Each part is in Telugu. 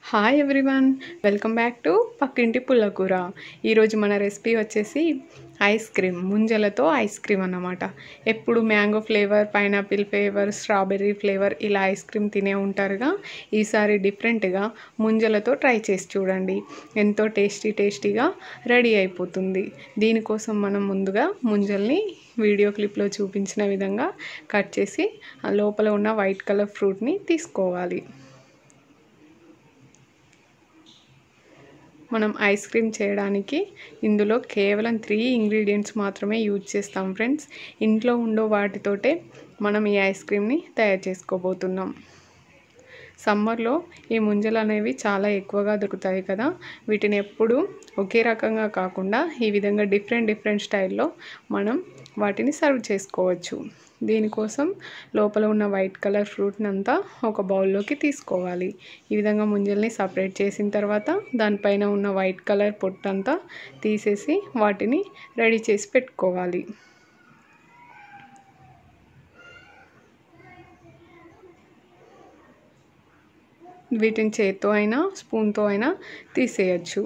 hi everyone welcome back to పక్కింటి పుల్లకూర ఈరోజు మన రెసిపీ వచ్చేసి ఐస్ క్రీమ్ ముంజలతో ఐస్ క్రీమ్ అన్నమాట ఎప్పుడు mango flavour pineapple flavour strawberry flavour ఇలా ఐస్ క్రీమ్ తినే ఉంటారుగా ఈసారి డిఫరెంట్గా ముంజలతో ట్రై చేసి చూడండి ఎంతో టేస్టీ టేస్టీగా రెడీ అయిపోతుంది దీనికోసం మనం ముందుగా ముంజల్ని వీడియో క్లిప్లో చూపించిన విధంగా కట్ చేసి ఆ లోపల ఉన్న వైట్ కలర్ ఫ్రూట్ని తీసుకోవాలి మనం ఐస్ క్రీమ్ చేయడానికి ఇందులో కేవలం త్రీ ఇంగ్రీడియంట్స్ మాత్రమే యూజ్ చేస్తాం ఫ్రెండ్స్ ఇంట్లో ఉండే వాటితోటే మనం ఈ ఐస్ క్రీమ్ని తయారు చేసుకోబోతున్నాం సమ్మర్లో ఈ ముంజలు అనేవి చాలా ఎక్కువగా దొరుకుతాయి కదా వీటిని ఎప్పుడు ఒకే రకంగా కాకుండా ఈ విధంగా డిఫరెంట్ డిఫరెంట్ స్టైల్లో మనం వాటిని సర్వ్ చేసుకోవచ్చు దీనికోసం లోపల ఉన్న వైట్ కలర్ ఫ్రూట్ని అంతా ఒక బౌల్లోకి తీసుకోవాలి ఈ విధంగా ముంజల్ని సపరేట్ చేసిన తర్వాత దానిపైన ఉన్న వైట్ కలర్ పొట్టంతా తీసేసి వాటిని రెడీ చేసి పెట్టుకోవాలి వీటిని చేత్తో అయినా స్పూన్తో అయినా తీసేయచ్చు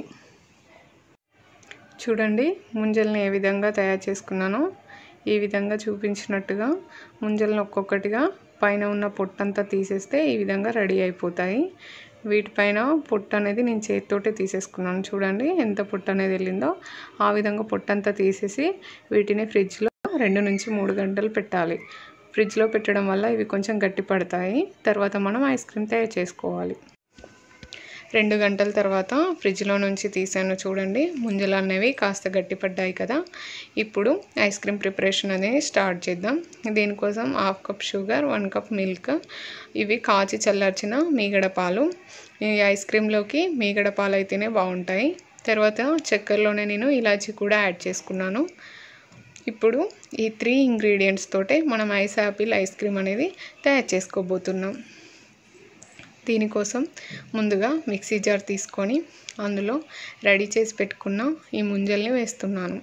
చూడండి ముంజల్ని ఏ విధంగా తయారు చేసుకున్నానో ఈ విధంగా చూపించినట్టుగా ముంజలను ఒక్కొక్కటిగా పైన ఉన్న పొట్టంతా తీసేస్తే ఈ విధంగా రెడీ అయిపోతాయి వీటిపైన పొట్టు అనేది నేను చేతితోటే తీసేసుకున్నాను చూడండి ఎంత పొట్టు అనేది వెళ్ళిందో ఆ విధంగా పొట్టంతా తీసేసి వీటిని ఫ్రిడ్జ్లో రెండు నుంచి మూడు గంటలు పెట్టాలి ఫ్రిడ్జ్లో పెట్టడం వల్ల ఇవి కొంచెం గట్టి పడతాయి తర్వాత మనం ఐస్ క్రీమ్ తయారు చేసుకోవాలి రెండు గంటల తర్వాత ఫ్రిడ్జ్లో నుంచి తీసాను చూడండి ముంజలు అనేవి కాస్త గట్టిపడ్డాయి కదా ఇప్పుడు ఐస్ క్రీమ్ ప్రిపరేషన్ అనేది స్టార్ట్ చేద్దాం దీనికోసం half cup sugar one cup milk ఇవి కాచి చల్లార్చిన మీగడ పాలు ఈ ఐస్ క్రీమ్లోకి మీగడ పాలు అయితేనే బాగుంటాయి తర్వాత చక్కెరలోనే నేను ఇలాచీ కూడా యాడ్ చేసుకున్నాను ఇప్పుడు ఈ త్రీ ఇంగ్రీడియంట్స్ తోటే మనం ఐస్ యాపిల్ ఐస్ క్రీమ్ అనేది తయారు చేసుకోబోతున్నాం దీనికోసం ముందుగా మిక్సీ జార్ తీసుకొని అందులో రెడీ చేసి పెట్టుకున్న ఈ ముంజల్ని వేస్తున్నాను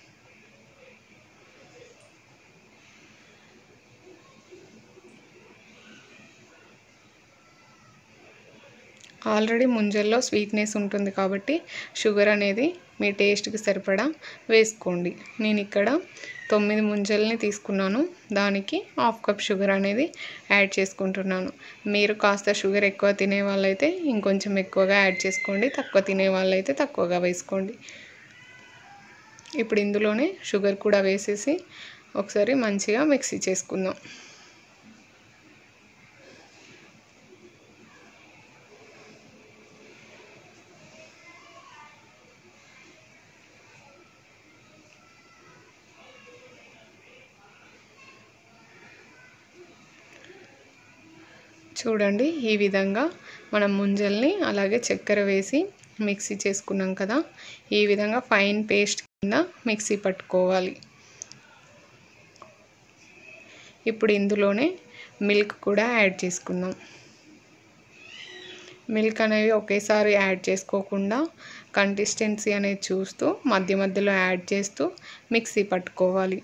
ఆల్రెడీ ముంజల్లో స్వీట్నెస్ ఉంటుంది కాబట్టి షుగర్ అనేది మీ టేస్ట్కి సరిపడా వేసుకోండి నేను ఇక్కడ తొమ్మిది ముంజల్ని తీసుకున్నాను దానికి హాఫ్ కప్ షుగర్ అనేది యాడ్ చేసుకుంటున్నాను మీరు కాస్త షుగర్ ఎక్కువ తినే వాళ్ళైతే ఇంకొంచెం ఎక్కువగా యాడ్ చేసుకోండి తక్కువ తినే వాళ్ళైతే తక్కువగా వేసుకోండి ఇప్పుడు ఇందులోనే షుగర్ కూడా వేసేసి ఒకసారి మంచిగా మిక్సీ చేసుకుందాం చూడండి ఈ విధంగా మనం ముంజల్ని అలాగే చక్కెర వేసి మిక్సీ చేసుకున్నాం కదా ఈ విధంగా ఫైన్ పేస్ట్ కింద మిక్సీ పట్టుకోవాలి ఇప్పుడు ఇందులోనే మిల్క్ కూడా యాడ్ చేసుకుందాం మిల్క్ అనేవి ఒకేసారి యాడ్ చేసుకోకుండా కన్సిస్టెన్సీ అనేది చూస్తూ మధ్య మధ్యలో యాడ్ చేస్తూ మిక్సీ పట్టుకోవాలి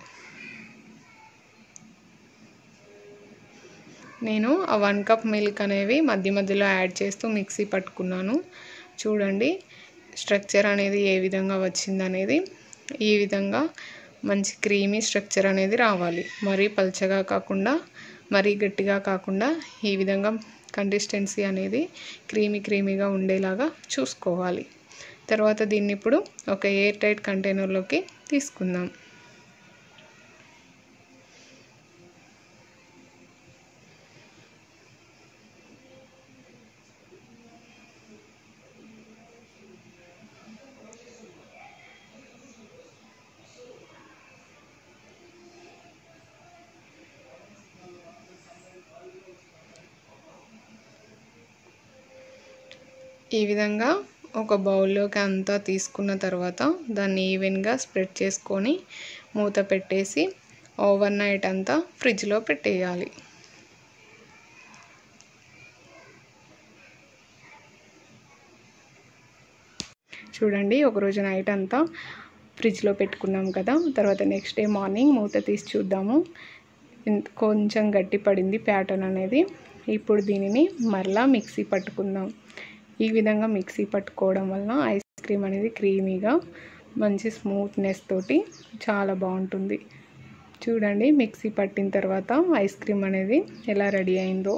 నేను ఆ వన్ కప్ మిల్క్ అనేవి మధ్య మధ్యలో యాడ్ చేస్తూ మిక్సీ పట్టుకున్నాను చూడండి స్ట్రక్చర్ అనేది ఏ విధంగా వచ్చిందనేది ఈ విధంగా మంచి క్రీమీ స్ట్రక్చర్ అనేది రావాలి మరీ పల్చగా కాకుండా మరీ గట్టిగా కాకుండా ఈ విధంగా కన్సిస్టెన్సీ అనేది క్రీమీ క్రీమీగా ఉండేలాగా చూసుకోవాలి తర్వాత దీన్ని ఇప్పుడు ఒక ఎయిర్ టైట్ కంటైనర్లోకి తీసుకుందాం ఈ విధంగా ఒక బౌల్లోకి అంతా తీసుకున్న తర్వాత దాన్ని ఈవెన్గా స్ప్రెడ్ చేసుకొని మూత పెట్టేసి ఓవర్ నైట్ అంతా ఫ్రిడ్జ్లో పెట్టేయాలి చూడండి ఒకరోజు నైట్ అంతా ఫ్రిడ్జ్లో పెట్టుకున్నాం కదా తర్వాత నెక్స్ట్ డే మార్నింగ్ మూత తీసి చూద్దాము కొంచెం గట్టి పడింది ప్యాటర్న్ అనేది ఇప్పుడు దీనిని మరలా మిక్సీ పట్టుకుందాం ఈ విధంగా మిక్సీ పట్టుకోవడం వలన ఐస్ క్రీమ్ అనేది క్రీమీగా మంచి స్మూత్నెస్ తోటి చాలా బాగుంటుంది చూడండి మిక్సీ పట్టిన తర్వాత ఐస్ క్రీమ్ అనేది ఎలా రెడీ అయిందో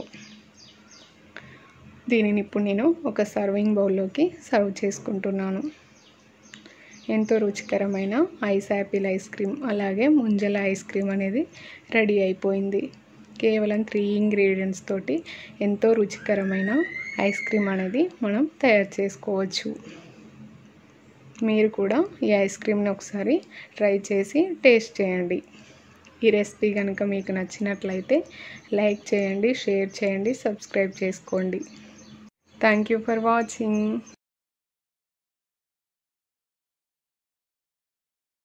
దీనిని ఇప్పుడు నేను ఒక సర్వింగ్ బౌల్లోకి సర్వ్ చేసుకుంటున్నాను ఎంతో రుచికరమైన ఐస్ యాపిల్ ఐస్ క్రీమ్ అలాగే ముంజల ఐస్ క్రీమ్ అనేది రెడీ అయిపోయింది కేవలం త్రీ ఇంగ్రీడియంట్స్ తోటి ఎంతో రుచికరమైన ఐస్ క్రీమ్ అనేది మనం తయారు చేసుకోవచ్చు మీరు కూడా ఈ ఐస్ క్రీమ్ని ఒకసారి ట్రై చేసి టేస్ట్ చేయండి ఈ రెసిపీ కనుక మీకు నచ్చినట్లయితే లైక్ చేయండి షేర్ చేయండి సబ్స్క్రైబ్ చేసుకోండి థ్యాంక్ యూ ఫర్ వాచింగ్